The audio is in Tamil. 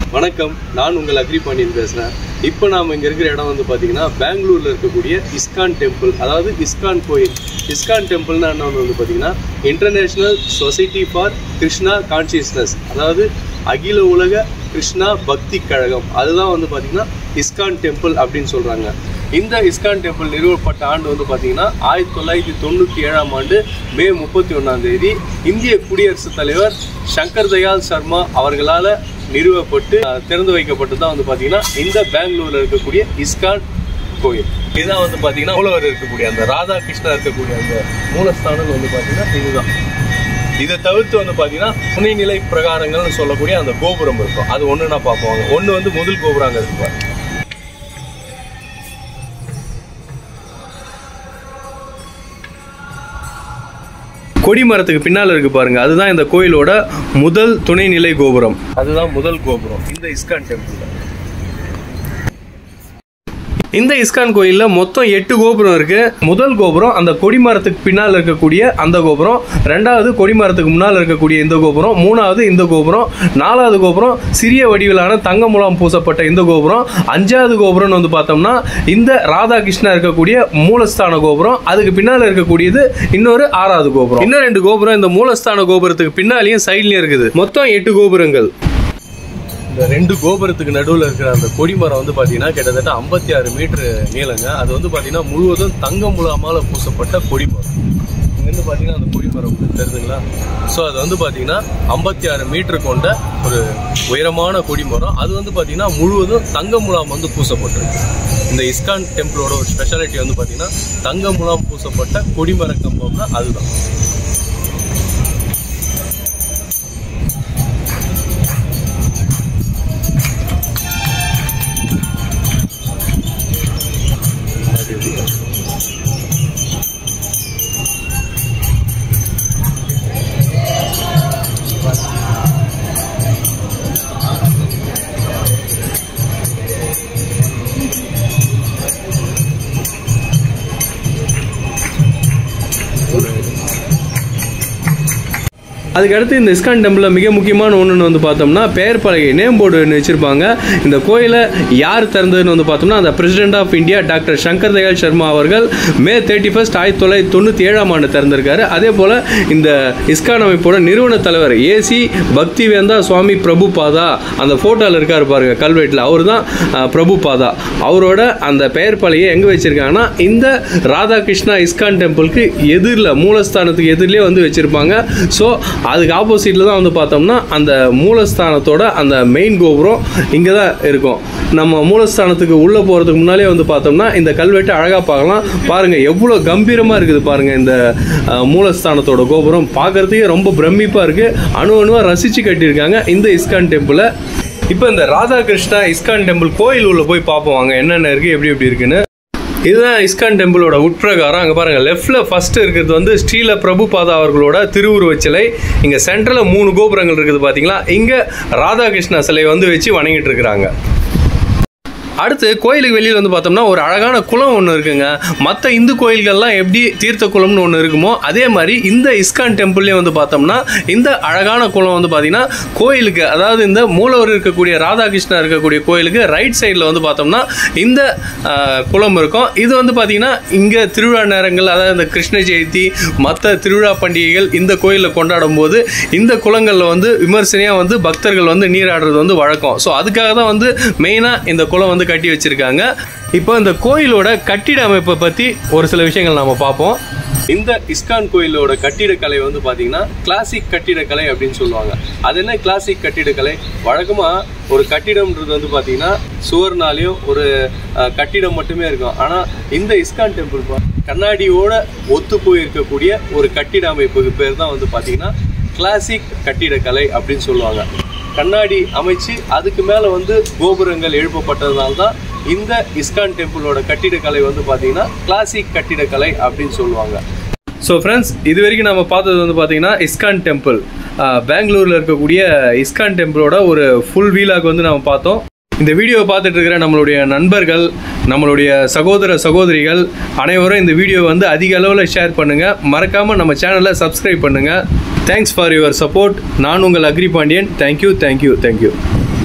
வணக்கம் நான் உங்கள் அக்ரி பாண்டியன் பேசுகிறேன் இப்போ நாம் இங்கே இருக்கிற இடம் வந்து பார்த்தீங்கன்னா பெங்களூரில் இருக்கக்கூடிய இஸ்கான் டெம்பிள் அதாவது இஸ்கான் கோயில் இஸ்கான் டெம்பிள்னா என்ன வந்து பார்த்தீங்கன்னா international society for Krishna consciousness அதாவது அகில உலக கிருஷ்ணா பக்தி கழகம் அதுதான் வந்து பார்த்தீங்கன்னா இஸ்கான் டெம்பிள் அப்படின்னு சொல்கிறாங்க இந்த இஸ்கான் டெம்பிள் நிறுவப்பட்ட ஆண்டு வந்து பார்த்தீங்கன்னா ஆயிரத்தி தொள்ளாயிரத்தி தொண்ணூற்றி ஏழாம் ஆண்டு மே முப்பத்தி ஒன்றாம் தேதி இந்திய குடியரசுத் தலைவர் சங்கர் தயாள் சர்மா அவர்களால் நிறுவப்பட்டு அஹ், திறந்து வைக்கப்பட்டு தான் வந்து பார்த்தீங்கன்னா இந்த பெங்களூரில் இருக்கக்கூடிய இஸ்கான் கோயில் இதுதான் வந்து பார்த்தீங்கன்னா மூலவர் இருக்கக்கூடிய அந்த ராதா கிருஷ்ணா இருக்கக்கூடிய அந்த மூலஸ்தானம் வந்து பார்த்தீங்கன்னா இதுதான் இதை தவிர்த்து வந்து பார்த்தீங்கன்னா துணைநிலை பிரகாரங்கள்னு சொல்லக்கூடிய அந்த கோபுரம் இருக்கும் அது ஒன்று நான் பார்ப்போம் ஒன்று வந்து முதல் கோபுரம் அங்கே இருக்கு பாருங்க. கொடிமரத்துக்கு பின்னால் இருக்கு பாருங்க அதுதான் இந்த கோயிலோட முதல் துணைநிலை கோபுரம் அதுதான் முதல் கோபுரம் இந்த இஸ்கான் டெம்பிள் இந்த இஸ்கான் கோயிலில் மொத்தம் எட்டு கோபுரம் இருக்கு முதல் கோபுரம் அந்த கொடிமரத்துக்கு பின்னால் இருக்கக்கூடிய அந்த கோபுரம் ரெண்டாவது கொடிமரத்துக்கு முன்னால் இருக்கக்கூடிய இந்த கோபுரம் மூணாவது இந்த கோபுரம் நாலாவது கோபுரம் சிறிய வடிவிலான தங்க முலாம் பூசப்பட்ட இந்த கோபுரம் அஞ்சாவது கோபுரம்னு வந்து பார்த்தோம்னா இந்த ராதாகிருஷ்ணா இருக்கக்கூடிய மூலஸ்தான கோபுரம் அதுக்கு பின்னால் இருக்கக்கூடியது இன்னொரு ஆறாவது கோபுரம் இன்னும் ரெண்டு கோபுரம் இந்த மூலஸ்தான கோபுரத்துக்கு பின்னாலையும் சைட்லயும் இருக்குது மொத்தம் எட்டு கோபுரங்கள் இந்த ரெண்டு கோபுரத்துக்கு நடுவில் இருக்கிற அந்த கொடிமரம் வந்து பார்த்தீங்கன்னா கிட்டத்தட்ட ஐம்பத்தி ஆறு மீட்டர் நீளங்க அது வந்து பார்த்தீங்கன்னா முழுவதும் தங்க முலாமால பூசப்பட்ட கொடிமரம் இங்கேருந்து பார்த்தீங்கன்னா அந்த கொடிமரம் உங்களுக்கு தெரியுதுங்களா ஸோ அது வந்து பார்த்தீங்கன்னா ஐம்பத்தி ஆறு மீட்டர் கொண்ட ஒரு உயரமான கொடிமரம் அது வந்து பார்த்தீங்கன்னா முழுவதும் தங்க முலாம் வந்து பூசப்பட்டிருக்கு இந்த இஸ்கான் டெம்பிளோட ஒரு ஸ்பெஷாலிட்டி வந்து பார்த்தீங்கன்னா தங்க முலாம் பூசப்பட்ட கொடிமர கம்பம்னா அதுதான் அதுக்கடுத்து இந்த இஸ்கான் டெம்பிளில் மிக முக்கியமான ஒன்றுன்னு வந்து பார்த்தோம்னா பெயர் பலகை நேம் போர்டு ஒன்று வச்சுருப்பாங்க இந்த கோயிலை யார் திறந்ததுன்னு வந்து பார்த்தோம்னா அந்த president of India doctor Shankar Dayal Sharma அவர்கள் மே தேர்ட்டி ஃபர்ஸ்ட் ஆயிரத்தி தொள்ளாயிரத்தி தொண்ணூற்றி ஏழாம் ஆண்டு திறந்திருக்காரு அதே போல் இந்த இஸ்கான் அமைப்போட நிறுவன தலைவர் ஏசி பக்திவேந்தா சுவாமி பிரபுபாதா அந்த ஃபோட்டோவில் இருக்கார் பாருங்க கல்வெட்டில் அவர் தான் பிரபுபாதா அவரோட அந்த பெயர் பலகையை எங்கே வச்சுருக்காங்கன்னா இந்த ராதாகிருஷ்ணா இஸ்கான் டெம்பிளுக்கு எதிரில் மூலஸ்தானத்துக்கு எதிரிலே வந்து வச்சுருப்பாங்க ஸோ அதுக்கு ஆப்போசிட்டில் தான் வந்து பார்த்தோம்னா அந்த மூலஸ்தானத்தோட அந்த மெயின் கோபுரம் இங்கே தான் இருக்கும் நம்ம மூலஸ்தானத்துக்கு உள்ளே போகிறதுக்கு முன்னாலே வந்து பார்த்தோம்னா இந்த கல்வெட்டு அழகாக பார்க்கலாம் பாருங்கள் எவ்வளோ கம்பீரமாக இருக்குது பாருங்கள் இந்த அஹ், மூலஸ்தானத்தோட கோபுரம் பார்க்குறதுக்கே ரொம்ப பிரமிப்பாக இருக்குது அணு அணுவாக ரசித்து கட்டியிருக்காங்க இந்த இஸ்கான் டெம்பிளை இப்போ இந்த ராதாகிருஷ்ணா இஸ்கான் டெம்பிள் கோயில் உள்ள போய் பார்ப்போம் வாங்க என்னென்ன இருக்குது எப்படி எப்படி இருக்குன்னு இதுதான் இஸ்கான் டெம்பிளோட உட்பிரகாரம் அங்கே பாருங்கள் லெஃப்டில் ஃபஸ்ட்டு இருக்கிறது வந்து ஸ்ரீல பிரபுபாதா அவர்களோட திருவுருவச் சிலை இங்கே சென்டரில் மூணு கோபுரங்கள் இருக்குது பார்த்தீங்களா இங்கே ராதாகிருஷ்ணா சிலையை வந்து வச்சு வணங்கிட்டு இருக்கிறாங்க அடுத்து கோயிலுக்கு வெளியில் வந்து பார்த்தோம்னா ஒரு அழகான குளம் ஒன்று இருக்குங்க மற்ற இந்து கோயில்கள்லாம் எப்படி தீர்த்த குளம்னு ஒன்று இருக்குமோ அதே மாதிரி இந்த இஸ்கான் டெம்பிள்லேயும் வந்து பார்த்தோம்னா இந்த அழகான குளம் வந்து பார்த்தீங்கன்னா கோயிலுக்கு அதாவது இந்த மூலவர் இருக்கக்கூடிய ராதாகிருஷ்ணா இருக்கக்கூடிய கோயிலுக்கு ரைட் சைடில் வந்து பார்த்தோம்னா இந்த ஆஹ், குளம் இருக்கும் இது வந்து பார்த்தீங்கன்னா இங்கே திருவிழா நேரங்கள் அதாவது இந்த கிருஷ்ண ஜெயந்தி மற்ற திருவிழா பண்டிகைகள் இந்த கோயிலில் கொண்டாடும் போது இந்த குளங்களில் வந்து விமர்சனையாக வந்து பக்தர்கள் வந்து நீராடுறது வந்து வழக்கம் ஸோ அதுக்காக தான் வந்து மெயினாக இந்த குளம் வந்து கட்டி வச்சிருக்காங்க இப்போ இந்த கோயிலோட கட்டிட அமைப்பை பற்றி ஒரு சில விஷயங்கள் நாம பார்ப்போம் இந்த இஸ்கான் கோயிலோட கட்டிடக்கலை வந்து பார்த்தீங்கன்னா கிளாசிக் கட்டிடக்கலை அப்படின்னு சொல்லுவாங்க அது என்ன கிளாசிக் கட்டிடக்கலை வழக்கமாக ஒரு கட்டிடம்ன்றது வந்து பார்த்தீங்கன்னா சுவர்னாலேயோ ஒரு அஹ், கட்டிடம் மட்டுமே இருக்கும் ஆனால் இந்த இஸ்கான் டெம்பிள் பா- கண்ணாடியோட ஒத்து போய் இருக்கக்கூடிய ஒரு கட்டிட அமைப்புக்கு பேர் தான் வந்து பார்த்தீங்கன்னா கிளாசிக் கட்டிடக்கலை அப்படின்னு சொல்லுவாங்க கண்ணாடி அமைச்சு அதுக்கு மேலே வந்து கோபுரங்கள் எழுப்பப்பட்டதுனால தான் இந்த இஸ்கான் டெம்பிளோட கட்டிடக்கலை வந்து பார்த்தீங்கன்னா கிளாசிக் கட்டிடக்கலை அப்படின்னு சொல்லுவாங்க ஸோ ஃப்ரெண்ட்ஸ் இது வரைக்கும் நம்ம பார்த்தது வந்து பார்த்தீங்கன்னா இஸ்கான் டெம்பிள் பெங்களூரில் இருக்கக்கூடிய இஸ்கான் டெம்பிளோட ஒரு ஃபுல் வீலாக் வந்து நம்ம பார்த்தோம் இந்த வீடியோவை பார்த்துட்டு இருக்கிற நம்மளுடைய நண்பர்கள் நம்மளுடைய சகோதர சகோதரிகள் அனைவரும் இந்த வீடியோவை வந்து அதிக அளவில் ஷேர் பண்ணுங்கள் மறக்காமல் நம்ம சேனலை சப்ஸ்கிரைப் பண்ணுங்கள் தேங்க்ஸ் ஃபார் யுவர் சப்போர்ட் நான் உங்கள் agri Pandian thank you thank you thank you